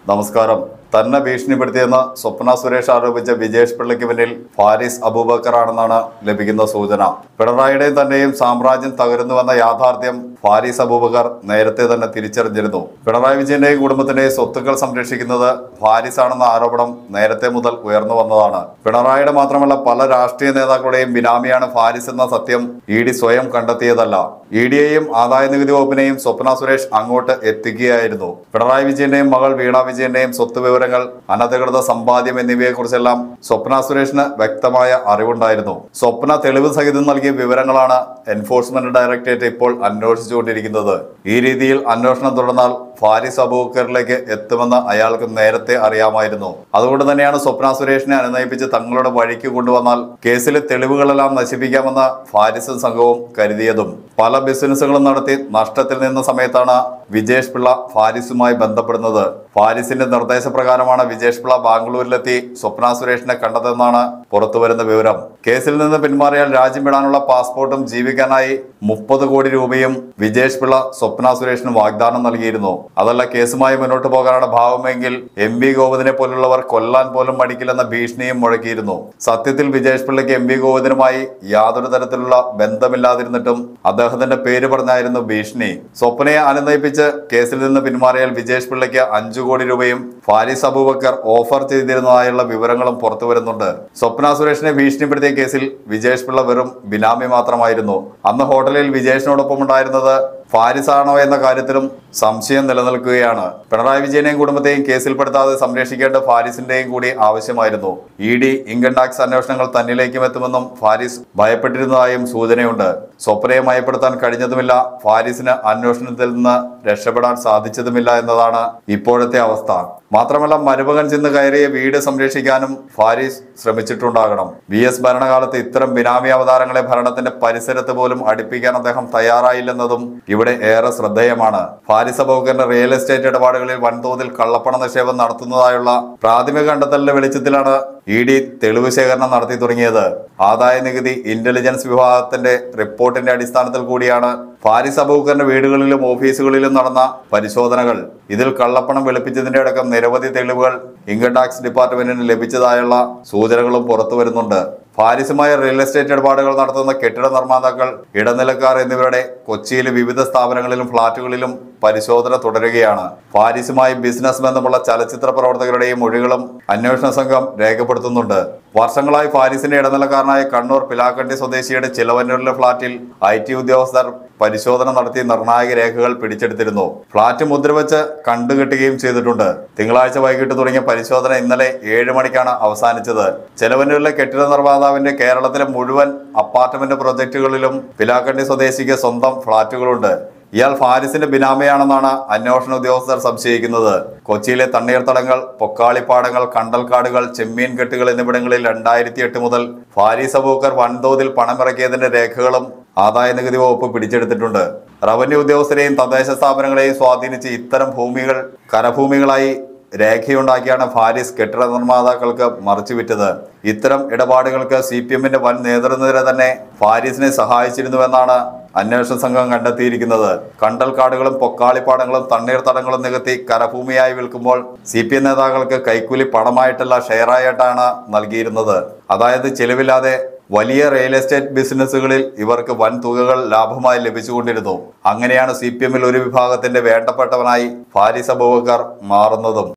നമസ്കാരം തന്നെ ഭീഷണിപ്പെടുത്തിയെന്ന് സ്വപ്ന സുരേഷ് ആരോപിച്ച വിജേഷ് പിള്ളയ്ക്ക് പിന്നിൽ ഫാരിസ് അബൂബക്കർ ആണെന്നാണ് ലഭിക്കുന്ന സൂചന പിണറായിയുടെയും തന്റെയും സാമ്രാജ്യം തകരുന്നുവെന്ന യാഥാർത്ഥ്യം ഫാരിസ് അബൂബക്കർ നേരത്തെ തന്നെ തിരിച്ചറിഞ്ഞിരുന്നു പിണറായി വിജയന്റെയും കുടുംബത്തിന്റെയും സ്വത്തുക്കൾ സംരക്ഷിക്കുന്നത് ഫാരിസ് ആണെന്ന ആരോപണം നേരത്തെ മുതൽ ഉയർന്നു വന്നതാണ് പിണറായിയുടെ മാത്രമല്ല പല രാഷ്ട്രീയ നേതാക്കളുടെയും ബിനാമിയാണ് ഫാരിസ് എന്ന സത്യം ഇ ഡി സ്വയം കണ്ടെത്തിയതല്ല ഇ ഡിയെയും ആദായ നികുതി വകുപ്പിനെയും സ്വപ്ന സുരേഷ് അങ്ങോട്ട് എത്തിക്കുകയായിരുന്നു പിണറായി വിജയന്റെയും മകൾ വീണ വിജയന്റെയും സ്വത്ത് വിവരങ്ങൾ അനധികൃത സമ്പാദ്യം എന്നിവയെക്കുറിച്ചെല്ലാം സ്വപ്ന സുരേഷിന് വ്യക്തമായ അറിവുണ്ടായിരുന്നു സ്വപ്ന തെളിവ് സഹിതം നൽകിയ വിവരങ്ങളാണ് എൻഫോഴ്സ്മെന്റ് ഡയറക്ടറേറ്റ് ഇപ്പോൾ അന്വേഷിച്ചുകൊണ്ടിരിക്കുന്നത് ഈ രീതിയിൽ അന്വേഷണം തുടർന്നാൽ ഫാരിസ് അബൂക്കറിലേക്ക് എത്തുമെന്ന് അയാൾക്ക് നേരത്തെ അറിയാമായിരുന്നു അതുകൊണ്ട് തന്നെയാണ് സ്വപ്ന സുരേഷിനെ അനുനയിപ്പിച്ച് തങ്ങളുടെ വഴിക്ക് കൊണ്ടുവന്നാൽ കേസിലെ തെളിവുകളെല്ലാം നശിപ്പിക്കാമെന്ന് ഫാരിസും സംഘവും കരുതിയതും പല ബിസിനസ്സുകളും നടത്തി നഷ്ടത്തിൽ നിന്ന സമയത്താണ് വിജേഷ് പിള്ള ഫാരിസുമായി ബന്ധപ്പെടുന്നത് ഫാരിസിന്റെ നിർദ്ദേശപ്രകാരമാണ് വിജേഷ് പിള്ള ബാംഗ്ലൂരിലെത്തി സ്വപ്ന സുരേഷിനെ കണ്ടതെന്നാണ് പുറത്തുവരുന്ന വിവരം കേസിൽ നിന്ന് പിന്മാറിയാൽ രാജ്യം വിടാനുള്ള പാസ്പോർട്ടും ജീവിക്കാനായി മുപ്പത് കോടി രൂപയും വിജേഷ് പിള്ള സ്വപ്ന സുരേഷിന് വാഗ്ദാനം നൽകിയിരുന്നു അതല്ല കേസുമായി മുന്നോട്ട് പോകാനാണ് ഭാവമെങ്കിൽ എം വി ഗോവിന്ദനെ പോലുള്ളവർ കൊല്ലാൻ പോലും മടിക്കില്ലെന്ന ഭീഷണിയും മുഴക്കിയിരുന്നു സത്യത്തിൽ വിജേഷ് പിള്ളയ്ക്ക് എം വി ഗോവിന്ദനുമായി യാതൊരു തരത്തിലുള്ള ബന്ധമില്ലാതിരുന്നിട്ടും അദ്ദേഹത്തിന്റെ പേര് പറഞ്ഞായിരുന്നു ഭീഷണി സ്വപ്നയെ അനുനയിപ്പിച്ച് കേസിൽ നിന്ന് പിന്മാറിയാൽ വിജേഷ് പിള്ളയ്ക്ക് അഞ്ചു കോടി രൂപയും ഫാരിസ് അബൂബക്കർ ഓഫർ ചെയ്തിരുന്നതായുള്ള വിവരങ്ങളും പുറത്തു വരുന്നുണ്ട് സ്വപ്ന സുരേഷിനെ ഭീഷണിപ്പെടുത്തിയ കേസിൽ വിജേഷ് പിള്ള വെറും ബിനാമി മാത്രമായിരുന്നു അന്ന് ഹോട്ടലിൽ വിജേഷിനോടൊപ്പം ഉണ്ടായിരുന്നത് ഫാരിസ് ആണോ എന്ന കാര്യത്തിലും സംശയം നിലനിൽക്കുകയാണ് പിണറായി വിജയനെയും കുടുംബത്തെയും കേസിൽപ്പെടുത്താതെ സംരക്ഷിക്കേണ്ട ഫാരിസിന്റെയും കൂടി ആവശ്യമായിരുന്നു ഇ ഡി ഇൻകം ടാക്സ് അന്വേഷണങ്ങൾ തന്നിലേക്കും എത്തുമെന്നും ഫാരിസ് ഭയപ്പെട്ടിരുന്നതായും സൂചനയുണ്ട് സ്വപ്നയെ മയപ്പെടുത്താൻ കഴിഞ്ഞതുമില്ല ഫാരിസിന് അന്വേഷണത്തിൽ നിന്ന് രക്ഷപ്പെടാൻ സാധിച്ചതുമില്ല എന്നതാണ് ഇപ്പോഴത്തെ അവസ്ഥ മാത്രമല്ല മരുമകൻ ചെന്ന് കയറിയ വീട് സംരക്ഷിക്കാനും ഫാരിസ് ശ്രമിച്ചിട്ടുണ്ടാകണം വി എസ് ഭരണകാലത്ത് ഇത്തരം ബിനാമി അവതാരങ്ങളെ ഭരണത്തിന്റെ പരിസരത്ത് പോലും അടുപ്പിക്കാൻ അദ്ദേഹം തയ്യാറായില്ലെന്നതും ഇവിടെ ഏറെ ശ്രദ്ധേയമാണ് ഫാരിസ് അബോക്കറിന്റെ റിയൽ എസ്റ്റേറ്റ് ഇടപാടുകളിൽ വൻതോതിൽ കള്ളപ്പണ നിക്ഷേപം നടത്തുന്നതായുള്ള പ്രാഥമിക കണ്ടെത്തലിന്റെ വെളിച്ചത്തിലാണ് ഇ ഡി തെളിവ് ശേഖരണം നടത്തി തുടങ്ങിയത് ആദായ നികുതി ഇന്റലിജൻസ് വിഭാഗത്തിന്റെ റിപ്പോർട്ടിന്റെ അടിസ്ഥാനത്തിൽ കൂടിയാണ് ഫാരിസ് അബൂക്കറിന്റെ വീടുകളിലും ഓഫീസുകളിലും നടന്ന പരിശോധനകൾ ഇതിൽ കള്ളപ്പണം വെളുപ്പിച്ചതിന്റെ അടക്കം നിരവധി തെളിവുകൾ ഇൻകം ടാക്സ് ഡിപ്പാർട്ട്മെന്റിന് ലഭിച്ചതായുള്ള സൂചനകളും പുറത്തു വരുന്നുണ്ട് ഫാരിസുമായ റിയൽ എസ്റ്റേറ്റ് ഇടപാടുകൾ നടത്തുന്ന കെട്ടിട നിർമ്മാതാക്കൾ ഇടനിലക്കാർ എന്നിവരുടെ കൊച്ചിയിലെ വിവിധ സ്ഥാപനങ്ങളിലും ഫ്ളാറ്റുകളിലും പരിശോധന തുടരുകയാണ് ഫാരിസുമായി ബിസിനസ് ബന്ധമുള്ള ചലച്ചിത്ര പ്രവർത്തകരുടെയും മൊഴികളും അന്വേഷണ സംഘം രേഖപ്പെടുത്തുന്നുണ്ട് വർഷങ്ങളായി ഫാരിസിന്റെ ഇടനിലക്കാരനായ കണ്ണൂർ പിലാക്കണ്ടി സ്വദേശിയുടെ ചിലവന്നൂരിലെ ഫ്ളാറ്റിൽ ഐ ടി ഉദ്യോഗസ്ഥർ പരിശോധന നടത്തി നിർണായക രേഖകൾ പിടിച്ചെടുത്തിരുന്നു ഫ്ളാറ്റ് മുദ്രവെച്ച് കണ്ടുകെട്ടുകയും ചെയ്തിട്ടുണ്ട് തിങ്കളാഴ്ച വൈകിട്ട് തുടങ്ങിയ പരിശോധന ഇന്നലെ ഏഴ് മണിക്കാണ് അവസാനിച്ചത് ചെലവന്നൂരിലെ കെട്ടിട നിർമ്മാതാവിന്റെ കേരളത്തിലെ മുഴുവൻ അപ്പാർട്ട്മെന്റ് പ്രൊജക്ടുകളിലും പിലാക്കണ്ടി സ്വദേശിക്ക് സ്വന്തം ഫ്ളാറ്റുകളുണ്ട് ഇയാൾ ഫാരിസിന്റെ ബിനാമയാണെന്നാണ് അന്വേഷണ ഉദ്യോഗസ്ഥർ സംശയിക്കുന്നത് കൊച്ചിയിലെ തണ്ണീർത്തടങ്ങൾ പൊക്കാളിപ്പാടങ്ങൾ കണ്ടൽക്കാടുകൾ ചെമ്മീൻ കെട്ടുകൾ എന്നിവിടങ്ങളിൽ രണ്ടായിരത്തി എട്ട് മുതൽ ഫാരിസ് അബൂക്കർ വൻതോതിൽ പണമിറക്കിയതിന്റെ രേഖകളും ആദായ നികുതി വകുപ്പ് പിടിച്ചെടുത്തിട്ടുണ്ട് റവന്യൂ ഉദ്യോഗസ്ഥരെയും തദ്ദേശ സ്ഥാപനങ്ങളെയും സ്വാധീനിച്ച് ഇത്തരം ഭൂമികൾ കരഭൂമികളായി രേഖയുണ്ടാക്കിയാണ് ഫാരിസ് കെട്ടിട നിർമ്മാതാക്കൾക്ക് മറിച്ചുവിറ്റത് ഇത്തരം ഇടപാടുകൾക്ക് സി പി എമ്മിന്റെ വൻ നേതൃനിര തന്നെ ഫാരിസിനെ സഹായിച്ചിരുന്നുവെന്നാണ് അന്വേഷണ സംഘം കണ്ടെത്തിയിരിക്കുന്നത് കണ്ടൽക്കാടുകളും പൊക്കാളിപ്പാടങ്ങളും തണ്ണീർത്തടങ്ങളും നികത്തി കരഭൂമിയായി വിൽക്കുമ്പോൾ സി പി എം നേതാക്കൾക്ക് കൈക്കൂലി പണമായിട്ടല്ല ഷെയറായിട്ടാണ് നൽകിയിരുന്നത് അതായത് ചെലവില്ലാതെ വലിയ റിയൽ എസ്റ്റേറ്റ് ബിസിനസ്സുകളിൽ ഇവർക്ക് വൻ തുകകൾ ലാഭമായി ലഭിച്ചുകൊണ്ടിരുന്നു അങ്ങനെയാണ് സി പി എമ്മിൽ ഒരു വിഭാഗത്തിന്റെ വേണ്ടപ്പെട്ടവനായി ഫാരിസ് അബൂബക്കർ മാറുന്നതും